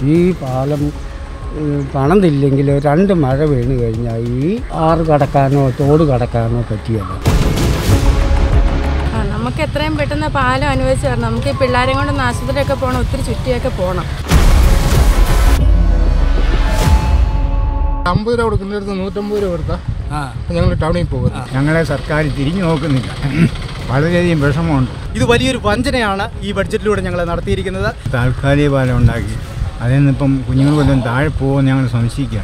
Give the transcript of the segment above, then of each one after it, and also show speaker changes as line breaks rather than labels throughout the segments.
ഈ പാലം ഉം, പണിതില്ലെങ്കിൽ രണ്ട് മഴ വീണ് കഴിഞ്ഞാൽ ഈ ആറ് കടക്കാനോ തോട് കടക്കാനോ പറ്റിയല്ല
ആ, നമുക്ക് എത്രയും പെട്ടെന്ന് പാലം അനുവദിച്ച് തരണം നമുക്ക് ഈ പിള്ളേരെയും കൊണ്ട് ആശുപത്രിയൊക്കെ പോകണം ഒത്തിരി ചുറ്റിയൊക്കെ പോകണം
അമ്പത് രൂപ കൊടുക്കുന്നിടത്ത് നൂറ്റമ്പത് രൂപ കൊടുത്താൽ ഞങ്ങൾ ടൗണിൽ പോകുന്നത്
ഞങ്ങളെ സർക്കാർ തിരിഞ്ഞു നോക്കുന്നില്ല വളരെയധികം വിഷമമുണ്ട്
ഇത് വലിയൊരു വഞ്ചനയാണ് ഈ ബഡ്ജറ്റിലൂടെ ഞങ്ങൾ നടത്തിയിരിക്കുന്നത്
താൽക്കാലിക പാലം ഉണ്ടാക്കി അതിൽ നിന്നിപ്പം കുഞ്ഞുങ്ങൾ കൊല്ലം താഴെ പോകുമെന്ന് ഞങ്ങൾ സംശയിക്കുകയാണ്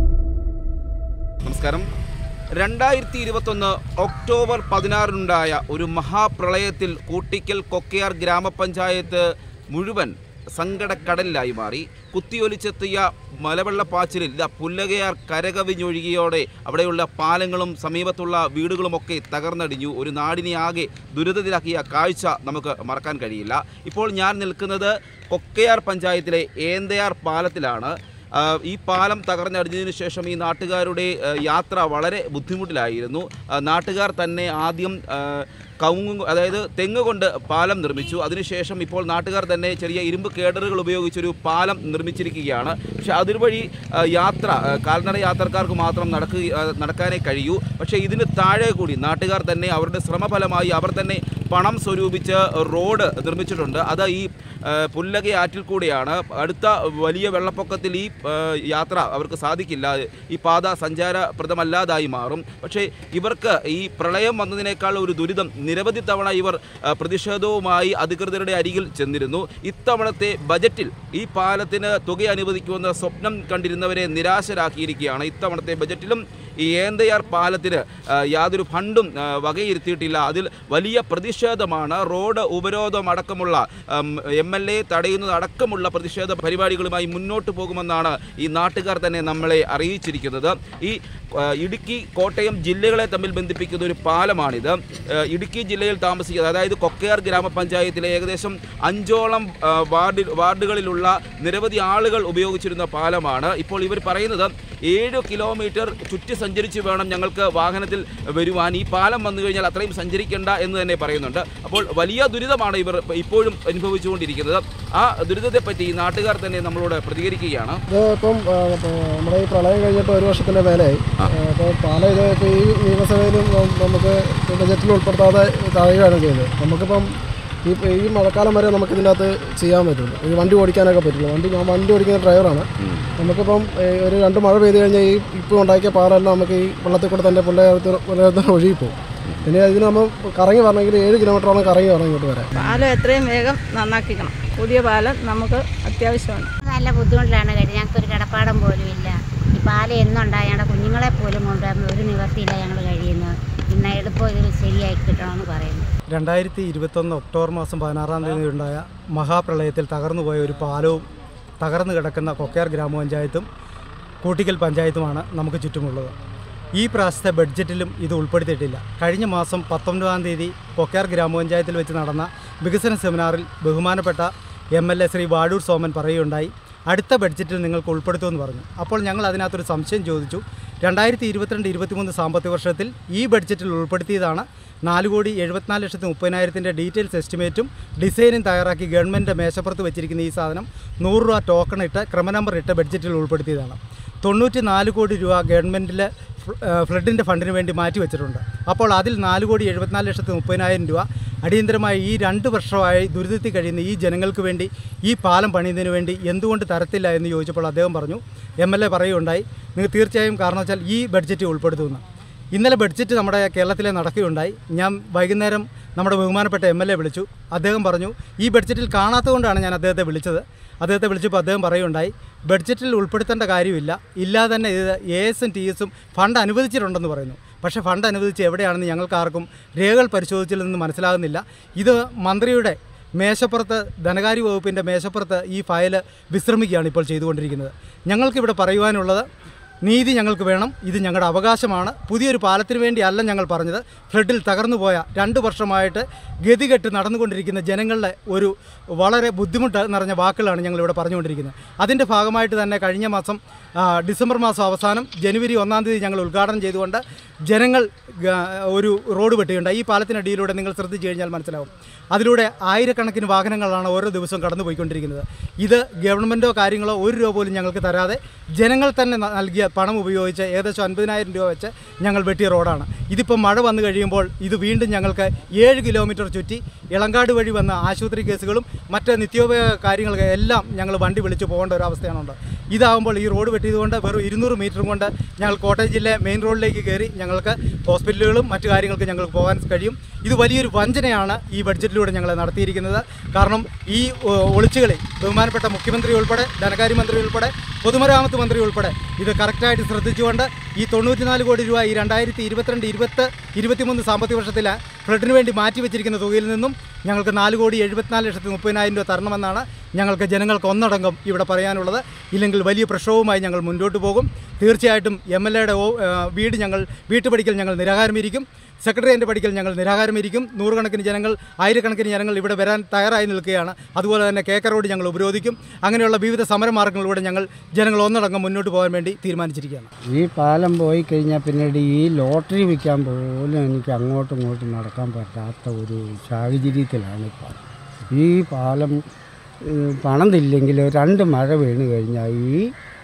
നമസ്കാരം രണ്ടായിരത്തി ഇരുപത്തൊന്ന് ഒക്ടോബർ പതിനാറിനുണ്ടായ ഒരു മഹാപ്രളയത്തിൽ കൂട്ടിക്കൽ കൊക്കയാർ ഗ്രാമപഞ്ചായത്ത് മുഴുവൻ സങ്കടക്കടലിലായി മാറി കുത്തിയൊലിച്ചെത്തിയ മലവെള്ളപ്പാച്ചിലിൽ ഇതാ പുല്ലകയാർ കരകവിഞ്ഞൊഴുകിയോടെ അവിടെയുള്ള പാലങ്ങളും സമീപത്തുള്ള വീടുകളുമൊക്കെ തകർന്നടിഞ്ഞു ഒരു നാടിനെ ആകെ ദുരിതത്തിലാക്കിയ കാഴ്ച നമുക്ക് മറക്കാൻ കഴിയില്ല ഇപ്പോൾ ഞാൻ നിൽക്കുന്നത് കൊക്കയാർ പഞ്ചായത്തിലെ ഏന്തയാർ പാലത്തിലാണ് ആ, ഈ പാലം തകർന്നടിഞ്ഞതിനു ശേഷം ഈ നാട്ടുകാരുടെ ആ, യാത്ര വളരെ ബുദ്ധിമുട്ടിലായിരുന്നു ആ, നാട്ടുകാർ തന്നെ ആദ്യം ആ, കവുങ്ങ് അതായത് തെങ്ങ് കൊണ്ട് പാലം നിർമ്മിച്ചു അതിനുശേഷം ഇപ്പോൾ നാട്ടുകാർ തന്നെ ചെറിയ ഇരുമ്പ് കേഡറുകൾ ഉപയോഗിച്ചൊരു പാലം നിർമ്മിച്ചിരിക്കുകയാണ് പക്ഷേ അതുവഴി ആ, യാത്ര ആ, കാൽനട യാത്രക്കാർക്ക് മാത്രം നടക്കുക ആ, നടക്കാനേ കഴിയൂ പക്ഷേ ഇതിന് താഴെ കൂടി നാട്ടുകാർ തന്നെ അവരുടെ ശ്രമഫലമായി അവർ തന്നെ പണം സ്വരൂപിച്ച് റോഡ് നിർമ്മിച്ചിട്ടുണ്ട് അത് ഈ ആ, പുല്ലക ആറ്റിൽ കൂടെയാണ് അടുത്ത വലിയ വെള്ളപ്പൊക്കത്തിൽ ഈ ആ, യാത്ര അവർക്ക് സാധിക്കില്ല ഈ പാത സഞ്ചാരപ്രദമല്ലാതായി മാറും പക്ഷേ ഇവർക്ക് ഈ പ്രളയം വന്നതിനേക്കാൾ ഒരു ദുരിതം നിരവധി തവണ ഇവർ ആ, പ്രതിഷേധവുമായി അധികൃതരുടെ അരികിൽ ചെന്നിരുന്നു ഇത്തവണത്തെ ബജറ്റിൽ ഈ പാലത്തിന് തുക അനുവദിക്കുമെന്ന സ്വപ്നം കണ്ടിരുന്നവരെ നിരാശരാക്കിയിരിക്കുകയാണ് ഇത്തവണത്തെ ബജറ്റിലും ഈ ഏന്തയാർ പാലത്തിന് ആ, യാതൊരു ഫണ്ടും ആ, വകയിരുത്തിയിട്ടില്ല അതിൽ വലിയ പ്രതിഷേധമാണ് റോഡ് ഉപരോധം അടക്കമുള്ള എം എൽ എ തടയുന്നത് അടക്കമുള്ള പ്രതിഷേധ പരിപാടികളുമായി മുന്നോട്ട് പോകുമെന്നാണ് ഈ നാട്ടുകാർ തന്നെ നമ്മളെ അറിയിച്ചിരിക്കുന്നത് ഈ ആ, ഇടുക്കി കോട്ടയം ജില്ലകളെ തമ്മിൽ ബന്ധിപ്പിക്കുന്ന ഒരു പാലമാണിത് ആ, ഇടുക്കി ജില്ലയിൽ താമസിക്കുന്നത് അതായത് കൊക്കയാർ ഗ്രാമപഞ്ചായത്തിലെ ഏകദേശം അഞ്ചോളം ആ, വാർഡ് വാർഡുകളിലുള്ള നിരവധി ആളുകൾ ഉപയോഗിച്ചിരുന്ന പാലമാണ് ഇപ്പോൾ ഇവർ പറയുന്നത് ഏഴ് കിലോമീറ്റർ ചുറ്റി സഞ്ചരിച്ച് വേണം ഞങ്ങൾക്ക് വാഹനത്തിൽ വരുവാൻ ഈ പാലം വന്നു കഴിഞ്ഞാൽ അത്രയും സഞ്ചരിക്കേണ്ട എന്ന് തന്നെ പറയുന്നുണ്ട് അപ്പോൾ വലിയ ദുരിതമാണ് ഇവർ ഇപ്പോഴും അനുഭവിച്ചുകൊണ്ടിരിക്കുന്നത് ആ ദുരിതത്തെപ്പറ്റി ഈ നാട്ടുകാർ തന്നെ നമ്മളോട് പ്രതികരിക്കുകയാണ്
ഇത് ഇപ്പം ആ, ഇപ്പം നമ്മുടെ ഈ പ്രളയം കഴിഞ്ഞിട്ട് ഒരു വർഷത്തിൻ്റെ മേലെയായി അപ്പോൾ പാലം ഇത് ഇപ്പോൾ ഈ നിയമസഭയിലും നം- നമുക്ക് ബജറ്റിൽ ഉൾപ്പെടുത്താതെ തഴയുകയാണ് ചെയ്തത് നമുക്കിപ്പം ഈ ഈ മഴക്കാലം വരെ നമുക്ക് ഇതിനകത്ത് ചെയ്യാൻ പറ്റുള്ളൂ ഈ വണ്ടി ഓടിക്കാനൊക്കെ പറ്റുള്ളൂ വണ്ടി ഞാൻ വണ്ടി ഓടിക്കുന്ന ഡ്രൈവറാണ് നമുക്കിപ്പം ഏ, ഒരു രണ്ട് മഴ പെയ്ത് കഴിഞ്ഞാൽ ഈ ഇപ്പോൾ ഉണ്ടാക്കിയ പാലെല്ലാം നമുക്ക് ഈ വെള്ളത്തിൽ കൂടെ തന്നെ പുള്ളേരത്ത് പുള്ളേരത്തിന് ഒഴുകിപ്പോവും പിന്നെ ഇതിന് നമ്മൾ കറങ്ങി വരണമെങ്കിൽ ഏഴ് കിലോമീറ്ററോളം കറങ്ങി വേണം ഇങ്ങോട്ട് വരാൻ
പാലം എത്രയും വേഗം നന്നാക്കിക്കണം പുതിയ പാലം നമുക്ക് അത്യാവശ്യമാണ്
നല്ല ബുദ്ധിമുട്ടിലാണ് കഴിഞ്ഞത് ഞങ്ങൾക്കൊരു കിടപ്പാടം പോലും ഇല്ല ഈ പാല് എന്നുണ്ടായ ഞങ്ങളുടെ കുഞ്ഞുങ്ങളെ പോലും കൊണ്ടുവരുന്ന ഒരു നിവർത്തിയില്ല ഞങ്ങൾ കഴിയുന്നത് ഇന്ന് എളുപ്പം ഇത് ശരിയായി കിട്ടണമെന്ന് പറയുന്നു
രണ്ടായിരത്തി ഇരുപത്തൊന്ന് ഒക്ടോബർ മാസം പതിനാറാം തീയതി ഉണ്ടായ മഹാപ്രളയത്തിൽ തകർന്നുപോയ ഒരു പാലവും തകർന്നു കിടക്കുന്ന കൊക്കയാർ ഗ്രാമപഞ്ചായത്തും കൂട്ടിക്കൽ പഞ്ചായത്തുമാണ് നമുക്ക് ചുറ്റുമുള്ളത് ഈ പ്രാവശ്യത്തെ ബഡ്ജറ്റിലും ഇത് ഉൾപ്പെടുത്തിയിട്ടില്ല കഴിഞ്ഞ മാസം പത്തൊൻപതാം തീയതി കൊക്കയാർ ഗ്രാമപഞ്ചായത്തിൽ വെച്ച് നടന്ന വികസന സെമിനാറിൽ ബഹുമാനപ്പെട്ട M L A Shri Vadoor Soman പറയുകയുണ്ടായി അടുത്ത ബഡ്ജറ്റിൽ നിങ്ങൾക്ക് ഉൾപ്പെടുത്തുമെന്ന് പറഞ്ഞു അപ്പോൾ ഞങ്ങൾ അതിനകത്തൊരു സംശയം ചോദിച്ചു രണ്ടായിരത്തി ഇരുപത്തിരണ്ട് ഇരുപത്തിമൂന്ന് സാമ്പത്തിക വർഷത്തിൽ ഈ ബഡ്ജറ്റിൽ ഉൾപ്പെടുത്തിയതാണ് നാല് കോടി എഴുപത്തിനാല് ലക്ഷത്തി മുപ്പതിനായിരത്തിൻ്റെ ഡീറ്റെയിൽസ് എസ്റ്റിമേറ്റും ഡിസൈനും തയ്യാറാക്കി ഗവൺമെൻറ് മേശപ്പുറത്ത് വെച്ചിരിക്കുന്ന ഈ സാധനം നൂറ് രൂപ ടോക്കൺ ഇട്ട് ക്രമ നമ്പർ ഇട്ട് ബഡ്ജറ്റിൽ ഉൾപ്പെടുത്തിയതാണ് തൊണ്ണൂറ്റി നാല് കോടി രൂപ ഗവൺമെൻറ്റിൽ ഫ്ലഡിൻ്റെ ഫണ്ടിന് വേണ്ടി മാറ്റി വെച്ചിട്ടുണ്ട് അപ്പോൾ അതിൽ നാല് കോടി എഴുപത്തിനാല് ലക്ഷത്തി മുപ്പതിനായിരം രൂപ അടിയന്തരമായി ഈ രണ്ട് വർഷമായി ദുരിതത്തിൽ കഴിയുന്ന ഈ ജനങ്ങൾക്ക് വേണ്ടി ഈ പാലം പണിയുന്നതിന് വേണ്ടി എന്തുകൊണ്ട് തരത്തില്ല എന്ന് ചോദിച്ചപ്പോൾ അദ്ദേഹം പറഞ്ഞു എം എൽ എ പറയുകയുണ്ടായി നിങ്ങൾ തീർച്ചയായും കാരണം വെച്ചാൽ ഈ ബഡ്ജറ്റ് ഉൾപ്പെടുത്തുമെന്ന് ഇന്നലെ ബഡ്ജറ്റ് നമ്മുടെ കേരളത്തിലെ നടക്കുകയുണ്ടായി ഞാൻ വൈകുന്നേരം നമ്മുടെ ബഹുമാനപ്പെട്ട എം എൽ എ വിളിച്ചു അദ്ദേഹം പറഞ്ഞു ഈ ബഡ്ജറ്റിൽ കാണാത്തതുകൊണ്ടാണ് ഞാൻ അദ്ദേഹത്തെ വിളിച്ചത് അദ്ദേഹത്തെ വിളിച്ചപ്പോൾ അദ്ദേഹം പറയുകയുണ്ടായി ബഡ്ജറ്റിൽ ഉൾപ്പെടുത്തേണ്ട കാര്യമില്ല ഇല്ലാതെ തന്നെ ഇത് എ എസും ടി എസും ഫണ്ട് അനുവദിച്ചിട്ടുണ്ടെന്ന് പറയുന്നു പക്ഷേ ഫണ്ട് അനുവദിച്ച് എവിടെയാണെന്ന് ഞങ്ങൾക്ക് ആർക്കും രേഖകൾ പരിശോധിച്ചിൽ നിന്ന് മനസ്സിലാകുന്നില്ല ഇത് മന്ത്രിയുടെ മേശപ്പുറത്ത് ധനകാര്യ വകുപ്പിൻ്റെ മേശപ്പുറത്ത് ഈ ഫയൽ വിശ്രമിക്കുകയാണ് ഇപ്പോൾ ചെയ്തുകൊണ്ടിരിക്കുന്നത് ഞങ്ങൾക്കിവിടെ പറയുവാനുള്ളത് നീതി ഞങ്ങൾക്ക് വേണം ഇത് ഞങ്ങളുടെ അവകാശമാണ് പുതിയൊരു പാലത്തിന് വേണ്ടി അല്ല ഞങ്ങൾ പറഞ്ഞത് ഫ്ലഡിൽ തകർന്നു പോയ രണ്ട് വർഷമായിട്ട് ഗതികെട്ട് നടന്നുകൊണ്ടിരിക്കുന്ന ജനങ്ങളുടെ ഒരു വളരെ ബുദ്ധിമുട്ട് നിറഞ്ഞ വാക്കുകളാണ് ഞങ്ങളിവിടെ പറഞ്ഞുകൊണ്ടിരിക്കുന്നത് അതിൻ്റെ ഭാഗമായിട്ട് തന്നെ കഴിഞ്ഞ മാസം ആ, ഡിസംബർ മാസം അവസാനം ജനുവരി ഒന്നാം തീയതി ഞങ്ങൾ ഉദ്ഘാടനം ചെയ്തുകൊണ്ട് ജനങ്ങൾ ഗ- ഒരു റോഡ് വെട്ടുകയുണ്ടായി ഈ പാലത്തിനടിയിലൂടെ നിങ്ങൾ ശ്രദ്ധിച്ചു കഴിഞ്ഞാൽ മനസ്സിലാവും അതിലൂടെ ആയിരക്കണക്കിന് വാഹനങ്ങളാണ് ഓരോ ദിവസവും കടന്നു പോയിക്കൊണ്ടിരിക്കുന്നത് ഇത് ഗവൺമെൻറ്റോ കാര്യങ്ങളോ ഒരു രൂപ പോലും ഞങ്ങൾക്ക് തരാതെ ജനങ്ങൾ തന്നെ ന- നൽകിയ പണം ഉപയോഗിച്ച് ഏകദേശം അൻപതിനായിരം രൂപ വെച്ച് ഞങ്ങൾ വെട്ടിയ റോഡാണ് ഇതിപ്പോൾ മഴ വന്നു കഴിയുമ്പോൾ ഇത് വീണ്ടും ഞങ്ങൾക്ക് ഏഴ് കിലോമീറ്റർ ചുറ്റി ഇളങ്കാട് വഴി വന്ന ആശുപത്രി കേസുകളും മറ്റ് നിത്യോപയോഗ കാര്യങ്ങൾക്ക് എല്ലാം ഞങ്ങൾ വണ്ടി വിളിച്ച് പോകേണ്ട ഒരു അവസ്ഥയാണുണ്ട് ഇതാകുമ്പോൾ ഈ റോഡ് വെട്ടിയതുകൊണ്ട് വെറും ഇരുന്നൂറ് മീറ്ററും കൊണ്ട് ഞങ്ങൾ കോട്ടയം ജില്ല മെയിൻ റോഡിലേക്ക് കയറി ഞങ്ങൾക്ക് ഹോസ്പിറ്റലുകളും മറ്റു കാര്യങ്ങൾക്ക് ഞങ്ങൾക്ക് പോകാൻ കഴിയും ഇത് വലിയൊരു വഞ്ചനയാണ് ഈ ബഡ്ജറ്റിലൂടെ ഞങ്ങൾ നടത്തിയിരിക്കുന്നത് കാരണം ഈ ഒ, ഒളിച്ചുകളി ബഹുമാനപ്പെട്ട മുഖ്യമന്ത്രി ഉൾപ്പെടെ ധനകാര്യമന്ത്രി ഉൾപ്പെടെ പൊതുമരാമത്ത് മന്ത്രി ഉൾപ്പെടെ ഇത് കറക്റ്റായിട്ട് ശ്രദ്ധിച്ചുകൊണ്ട് ഈ തൊണ്ണൂറ്റിനാല് കോടി രൂപ ഈ രണ്ടായിരത്തി ഇരുപത്തിരണ്ട് ഇരുപത്ത് ഇരുപത്തിമൂന്ന് സാമ്പത്തിക വർഷത്തിൽ ഫ്ലഡിന് വേണ്ടി മാറ്റിവെച്ചിരിക്കുന്ന തുകയിൽ നിന്നും ഞങ്ങൾക്ക് നാല് കോടി എഴുപത്തിനാല് ലക്ഷത്തി മുപ്പതിനായിരം രൂപ തരണമെന്നാണ് ഞങ്ങൾക്ക് ജനങ്ങൾക്ക് ഒന്നടങ്കം ഇവിടെ പറയാനുള്ളത് ഇല്ലെങ്കിൽ വലിയ പ്രക്ഷോഭവുമായി ഞങ്ങൾ മുന്നോട്ട് പോകും തീർച്ചയായിട്ടും എം എൽ എയുടെ വീട് ഞങ്ങൾ വീട്ടുപടിക്കൽ ഞങ്ങൾ നിരാഹാരമിരിക്കും സെക്രട്ടറിയേൻ്റെ പടിക്കൽ ഞങ്ങൾ നിരാഹാരമിരിക്കും നൂറുകണക്കിന് ജനങ്ങൾ ആയിരക്കണക്കിന് ജനങ്ങൾ ഇവിടെ വരാൻ തയ്യാറായി നിൽക്കുകയാണ് അതുപോലെ തന്നെ കേക്ക റോഡ് ഞങ്ങൾ ഉപരോധിക്കും അങ്ങനെയുള്ള വിവിധ സമരമാർഗങ്ങളിലൂടെ ഞങ്ങൾ ജനങ്ങൾ ഒന്നടങ്കം മുന്നോട്ട് പോകാൻ വേണ്ടി തീരുമാനിച്ചിരിക്കുകയാണ്
ഈ പാലം പോയി കഴിഞ്ഞാൽ പിന്നീട് ഈ ലോട്ടറി വിൽക്കാൻ പോലും എനിക്ക് അങ്ങോട്ടും ഇങ്ങോട്ടും നടക്കാൻ പറ്റാത്ത ഒരു സാഹചര്യത്തിലാണ് ഇപ്പോൾ ഈ പാലം ഏഹ്, പണിതില്ലെങ്കിൽ രണ്ട് മഴ വീണ് കഴിഞ്ഞാൽ ഈ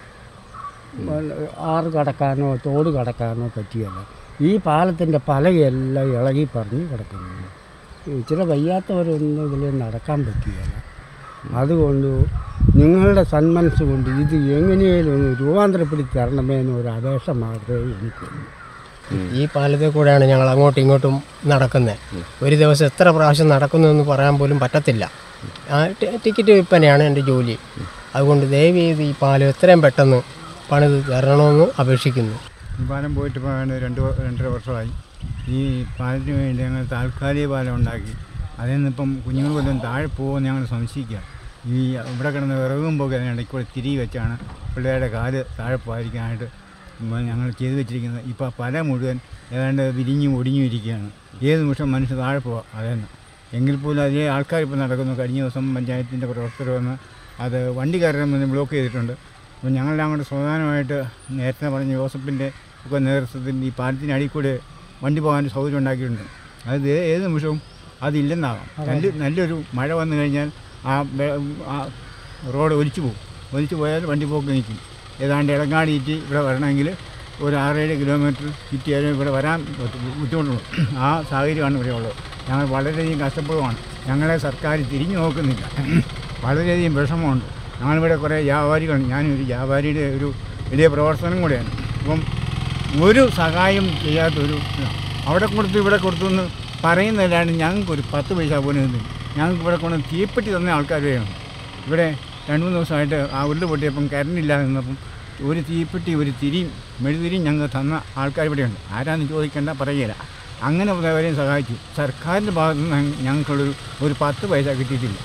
വല്ല- ആറ് കടക്കാനോ തോട് കടക്കാനോ പറ്റിയല്ല ഈ പാലത്തിൻ്റെ പലകയെല്ലാം ഇളകി പറഞ്ഞ് കിടക്കുന്നു ഇച്ചിരി വയ്യാത്തവരൊന്നും ഇതിൽ നടക്കാൻ പറ്റുകയില്ല അതുകൊണ്ട് നിങ്ങളുടെ സന്മനസ് കൊണ്ട് ഇത് എങ്ങനെയും ഒന്ന് രൂപാന്തരപ്പെടുത്തി തരണമേ എന്നൊരു അപേക്ഷ മാത്രമേ എനിക്കുള്ളൂ
ഈ പാലത്തിൽ കൂടെയാണ് ഞങ്ങൾ അങ്ങോട്ടും ഇങ്ങോട്ടും നടക്കുന്നത് ഒരു ദിവസം എത്ര പ്രാവശ്യം നടക്കുന്നു എന്ന് പറയാൻ പോലും പറ്റത്തില്ല ആ ടി- ടിക്കറ്റ് വിൽപ്പനയാണ് എൻ്റെ ജോലി അതുകൊണ്ട് ദയവ് ചെയ്ത് ഈ പാലം എത്രയും പെട്ടെന്ന് പണിത് തരണമെന്ന് അപേക്ഷിക്കുന്നു
ഈ പാലം പോയിട്ട് ഇപ്പോൾ ഏതാണ്ട് രണ്ട് വ- രണ്ടര വർഷമായി ഈ പാലത്തിന് വേണ്ടി ഞങ്ങൾ താൽക്കാലിക പാലം ഉണ്ടാക്കി അതിൽ നിന്നിപ്പം കുഞ്ഞുങ്ങൾ വല്ലതും താഴെ പോകുമെന്ന് ഞങ്ങൾ സംശയിക്കുക ഈ ഇവിടെ കിടന്ന് വിറകും പോകെ അതിനിടയ്ക്ക് കൂടെ തിരി വെച്ചാണ് പിള്ളേരുടെ കാല് താഴെ പോകാതിരിക്കാനായിട്ട് മ- ഞങ്ങൾ ചെയ്തു വെച്ചിരിക്കുന്നത് ഇപ്പോൾ പല മുഴുവൻ ഏതാണ്ട് വിരിഞ്ഞും ഒടിഞ്ഞും ഇരിക്കുകയാണ് ഏത് നിമിഷം മനുഷ്യർ താഴെ പോവാം അതെന്ന് എങ്കിൽ പോലും അതേ ആൾക്കാർ ഇപ്പോൾ നടക്കുന്നു കഴിഞ്ഞ ദിവസം പഞ്ചായത്തിൻ്റെ പ്രവർത്തകർ വന്ന് അത് വണ്ടി കയറാൻ വേണ്ടി ബ്ലോക്ക് ചെയ്തിട്ടുണ്ട് അപ്പോൾ ഞങ്ങളെല്ലാം കൂടെ പ്രധാനമായിട്ട് നേരത്തെ പറഞ്ഞ ജോസഫിൻ്റെ ഒക്കെ നേതൃത്വത്തിൽ ഈ പാലത്തിനടിയിൽ കൂടെ വണ്ടി പോകാൻ സൗകര്യം ഉണ്ടാക്കിയിട്ടുണ്ട് അത് ഏ- ഏത് നിമിഷവും അതില്ലെന്നാകാം നല്ല നല്ലൊരു മഴ വന്നു കഴിഞ്ഞാൽ ആ വെ- ആ റോഡ് ഒലിച്ചു പോകും ഒലിച്ചു പോയാൽ വണ്ടി പോക്ക് നിൽക്കും ഏതാണ്ട് ഇളങ്ങാടിയിട്ട് ഇവിടെ വരണമെങ്കിൽ ഒരു ആറേഴ് കിലോമീറ്റർ ചുറ്റിയാലും ഇവിടെ വരാൻ ബുദ്ധി- ബുദ്ധിമുട്ടുണ്ട് ആ സാഹചര്യമാണ് ഇവിടെ ഉള്ളത് ഞങ്ങൾ വളരെയധികം കഷ്ടപ്പെടുവാണ് ഞങ്ങളെ സർക്കാർ തിരിഞ്ഞു നോക്കുന്നില്ല വളരെയധികം വിഷമമുണ്ട് ഞങ്ങളിവിടെ കുറേ വ്യാപാരികളുണ്ട് ഞാനൊരു വ്യാപാരിയുടെ ഒരു വലിയ പ്രവർത്തനം കൂടെയാണ് അപ്പം ഒരു സഹായം ചെയ്യാത്തൊരു ഇതാണ്. അവിടെ കൊടുത്തു ഇവിടെ കൊടുത്തു എന്ന് പറയുന്നതിലാണ് ഞങ്ങൾക്ക് ഒരു പത്ത് പൈസ പോലും ഇതില്ല. ഞങ്ങൾക്ക് ഇവിടെ കൊണ്ട് തീപ്പെട്ടി തന്ന ആൾക്കാർ വേണം ഇവിടെ രണ്ട് മൂന്ന് ദിവസമായിട്ട് ആ ഉരുള് പൊട്ടിയപ്പം കറണ്ട് ഇല്ലാതെ നിന്നപ്പം ഒരു തീപ്പെട്ടി ഒരു തിരിയും മെഴുതിരിയും ഞങ്ങൾക്ക് തന്ന ആൾക്കാർ ഇവിടെയുണ്ട് ആരാന്ന് ചോദിക്കേണ്ട പറയുകയില്ല അങ്ങനെ അവരെയും സഹായിച്ചു സർക്കാരിൻ്റെ ഭാഗത്തു നിന്ന് ഞങ്ങൾക്കുള്ളൊരു ഒരു പത്ത് പൈസ കിട്ടിയിട്ടില്ല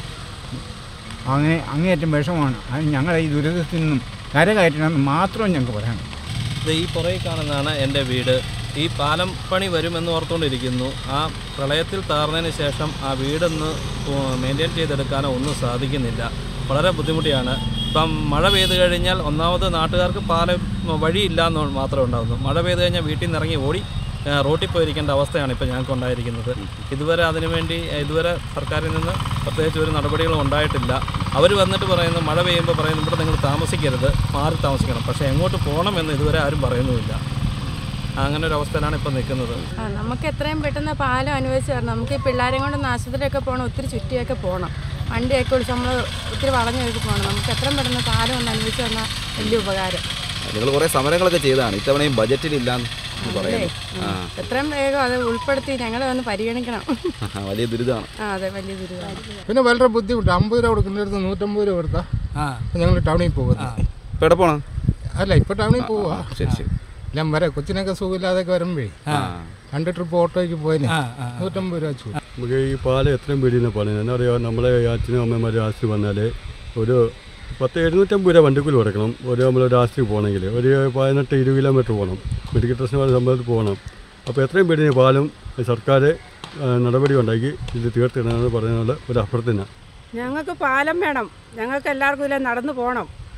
അങ്ങനെ അങ്ങേയറ്റം വിഷമമാണ് അത് ഞങ്ങളെ ഈ ദുരിതത്തിൽ നിന്നും കരകയറ്റണമെന്ന് മാത്രം ഞങ്ങൾക്ക് പറയാനുള്ളൂ
ഇത് ഈ പുറകിൽ കാണുന്നതാണ് എൻ്റെ വീട് ഈ പാലം പണി വരുമെന്ന് ഓർത്തുകൊണ്ടിരിക്കുന്നു ആ പ്രളയത്തിൽ താർന്നതിന് ശേഷം ആ വീടൊന്ന് മെയിൻറ്റെയിൻ ചെയ്തെടുക്കാനോ ഒന്നും സാധിക്കുന്നില്ല വളരെ ബുദ്ധിമുട്ടിയാണ് ഇപ്പം മഴ പെയ്ത് കഴിഞ്ഞാൽ ഒന്നാമത് നാട്ടുകാർക്ക് പാലം വഴിയില്ല എന്ന് മാത്രമേ ഉണ്ടാകുന്നു മഴ പെയ്ത് കഴിഞ്ഞാൽ വീട്ടിൽ നിന്ന് ഇറങ്ങി ഓടി ആ, റോട്ടിൽ പോയിരിക്കേണ്ട അവസ്ഥയാണ് ഇപ്പോൾ ഞങ്ങൾക്ക് ഉണ്ടായിരിക്കുന്നത് ഇതുവരെ അതിനുവേണ്ടി ഇതുവരെ സർക്കാരിൽ നിന്ന് പ്രത്യേകിച്ച് ഒരു നടപടികളും ഉണ്ടായിട്ടില്ല അവർ വന്നിട്ട് പറയുന്നു മഴ പെയ്യുമ്പോൾ പറയുന്നു ഇവിടെ നിങ്ങൾ താമസിക്കരുത് മാറി താമസിക്കണം പക്ഷേ എങ്ങോട്ട് പോകണം എന്ന് ഇതുവരെ ആരും പറയുന്നുമില്ല അങ്ങനെ ഒരു അവസ്ഥയിലാണ് ഇപ്പോൾ നിൽക്കുന്നത്
ആ, നമുക്ക് എത്രയും പെട്ടെന്ന് പാലം അനുവദിച്ച് തരണം നമുക്ക് ഈ പിള്ളേരെ കൊണ്ട് ആശുപത്രിയൊക്കെ പോകണം ഒത്തിരി ചുറ്റിയൊക്കെ പോകണം വണ്ടിയൊക്കെ വിളിച്ച് നമ്മൾ ഒത്തിരി വളഞ്ഞൊഴുകി പോകണം നമുക്ക് എത്രയും പെട്ടെന്ന് പാലം ഒന്ന് അനുവദിച്ച് തന്നാൽ വലിയ ഉപകാരം
നിങ്ങൾ കുറേ സമരങ്ങളൊക്കെ ചെയ്തതാണ് ഇത്തവണയും ബജറ്റിലില്ലാന്ന് പറയുന്നു ആ
എത്രയും വേഗം അത് ഉൾപ്പെടുത്തി ഞങ്ങളെ ഒന്ന് പരിഗണിക്കണം
വലിയ ദുരിതമാണ്
ആ അതെ വലിയ ദുരിതമാണ്
പിന്നെ വളരെ ബുദ്ധിമുട്ട് അമ്പത് രൂപ കൊടുക്കുന്നിടത്ത് നൂറ്റമ്പത് രൂപ കൊടുത്താൽ ഞങ്ങൾ ടൗണിൽ പോകുന്നു
ഇപ്പോൾ എവിടെ പോണം
അല്ല ഇപ്പോൾ ടൗണിൽ പോവാ
ശരി ശരി
എല്ലാം വരെ കൊച്ചിനൊക്കെ സുഖമില്ലാതൊക്കെ വരുമ്പോഴേ രണ്ട് ട്രിപ്പ് ഓട്ടോയ്ക്ക് പോയതിന് നൂറ്റമ്പത് രൂപ വെച്ചു
നമുക്ക് ഈ പാലം എത്രയും പേടിയെന്ന് പറയുന്നത് എന്നാ പറയുക നമ്മളെ അച്ഛനും അമ്മമാരും ആശുപത്രി വന്നാൽ ഒരു പത്ത് എഴുന്നൂറ്റമ്പത് രൂപ വണ്ടിക്കൂലി കൊടുക്കണം ഒരു നമ്മളൊരു ആശുപത്രി പോകണമെങ്കിൽ ഒരു പതിനെട്ട് ഇരുപത് കിലോമീറ്റർ പോകണം മെഡിക്കൽ ടെസ്റ്റിന് സംബന്ധിച്ച് പോകണം അപ്പോൾ എത്രയും പേടി ഈ പാലം സർക്കാർ ആ, നടപടി ഉണ്ടാക്കി ഇത് തീർത്തിടണമെന്ന് പറയുന്നത് ഒരു അഭ്യർത്ഥന
ഞങ്ങൾക്ക് പാലം വേണം ഞങ്ങൾക്ക് എല്ലാവർക്കും ഇതിലെ നടന്നു പോകണം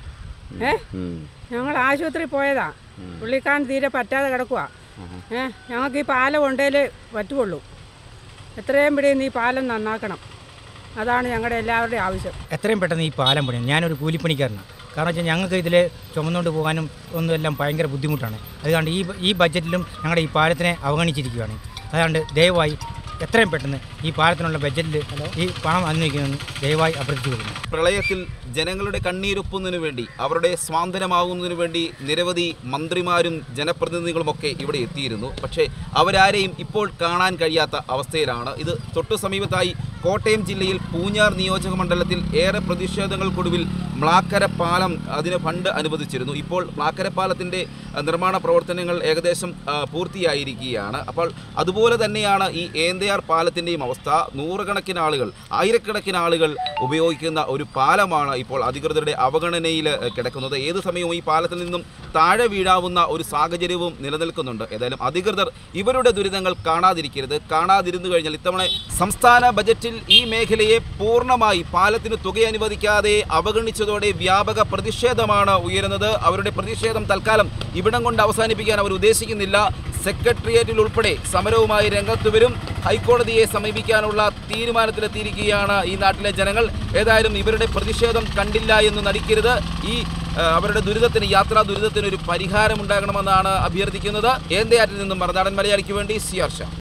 ഏ ഞങ്ങൾ ആശുപത്രിയിൽ പോയതാ പുള്ളിക്കാരൻ തീരെ പറ്റാതെ കിടക്കുക ഏ ഞങ്ങൾക്ക് ഈ പാലം ഉണ്ടേലേ പറ്റുള്ളൂ എത്രയും പിടിയും ഈ പാലം നന്നാക്കണം അതാണ് ഞങ്ങളുടെ എല്ലാവരുടെയും ആവശ്യം
എത്രയും പെട്ടെന്ന് ഈ പാലം പണിയണം ഞാനൊരു കൂലിപ്പണിക്കാരനാണ് കാരണം വെച്ചാൽ ഞങ്ങൾക്ക് ഇതിൽ ചുമന്നുകൊണ്ട് പോകാനും ഒന്നും എല്ലാം ഭയങ്കര ബുദ്ധിമുട്ടാണ് അതുകൊണ്ട് ഈ ഈ ബഡ്ജറ്റിലും ഞങ്ങളുടെ ഈ പാലത്തിനെ അവഗണിച്ചിരിക്കുകയാണ് അതുകൊണ്ട് ദയവായി എത്രയും പെട്ടെന്ന് ഈ പാലത്തിനുള്ള ബഡ്ജറ്റിൽ ഈ പണം അന്വയിക്കണമെന്ന് ദയവായി അഭ്യർത്ഥിക്കുന്നു
പ്രളയത്തിൽ ജനങ്ങളുടെ കണ്ണീരൊപ്പുന്നതിനു വേണ്ടി അവരുടെ സ്വാതന്ത്ര്യമാകുന്നതിനു വേണ്ടി നിരവധി മന്ത്രിമാരും ജനപ്രതിനിധികളുമൊക്കെ ഇവിടെ എത്തിയിരുന്നു പക്ഷേ അവരാരെയും ഇപ്പോൾ കാണാൻ കഴിയാത്ത അവസ്ഥയിലാണ് ഇത് തൊട്ടു സമീപത്തായി കോട്ടയം ജില്ലയിൽ പൂഞ്ഞാർ നിയോജക മണ്ഡലത്തിൽ ഏറെ പ്രതിഷേധങ്ങൾക്കൊടുവിൽ മ്ലാക്കര പാലം അതിന് ഫണ്ട് അനുവദിച്ചിരുന്നു ഇപ്പോൾ മ്ലാക്കര പാലത്തിൻ്റെ അഹ്, നിർമ്മാണ പ്രവർത്തനങ്ങൾ ഏകദേശം ആ, പൂർത്തിയായിരിക്കുകയാണ് അപ്പോൾ അതുപോലെ തന്നെയാണ് ഈ ഏന്തയാർ പാലത്തിൻ്റെയും അവസ്ഥ നൂറുകണക്കിന് ആളുകൾ ആയിരക്കണക്കിന് ആളുകൾ ഉപയോഗിക്കുന്ന ഒരു പാലമാണ് ഇപ്പോൾ അധികൃതരുടെ അവഗണനയിൽ അഹ്, കിടക്കുന്നത് ഏത് സമയവും ഈ പാലത്തിൽ നിന്നും താഴെ വീഴാവുന്ന ഒരു സാഹചര്യവും നിലനിൽക്കുന്നുണ്ട് ഏതായാലും അധികൃതർ ഇവരുടെ ദുരിതങ്ങൾ കാണാതിരിക്കരുത് കാണാതിരുന്നു കഴിഞ്ഞാൽ ഇത്തവണ സംസ്ഥാന ബജറ്റിൽ ഈ മേഖലയെ പൂർണ്ണമായി പാലത്തിന് തുക അനുവദിക്കാതെ അവഗണിച്ചതോടെ വ്യാപക പ്രതിഷേധമാണ് ഉയരുന്നത് അവരുടെ പ്രതിഷേധം തൽക്കാലം ഇവിടം കൊണ്ട് അവസാനിപ്പിക്കാൻ അവർ ഉദ്ദേശിക്കുന്നില്ല സെക്രട്ടേറിയറ്റിൽ ഉൾപ്പെടെ സമരവുമായി രംഗത്ത് വരും ഹൈക്കോടതിയെ സമീപിക്കാനുള്ള തീരുമാനത്തിലെത്തിയിരിക്കുകയാണ് ഈ നാട്ടിലെ ജനങ്ങൾ ഏതായാലും ഇവരുടെ പ്രതിഷേധം കണ്ടില്ല എന്ന് നടിക്കരുത് ഈ ആ, അവരുടെ ദുരിതത്തിന് യാത്രാ ദുരിതത്തിന് ഒരു പരിഹാരം ഉണ്ടാകണമെന്നാണ് അഭ്യർത്ഥിക്കുന്നത് ഏന്തയാറ്റിൽ നിന്നും മറുനാടൻ മലയാളിക്ക് വേണ്ടി സി ആർ ഷാ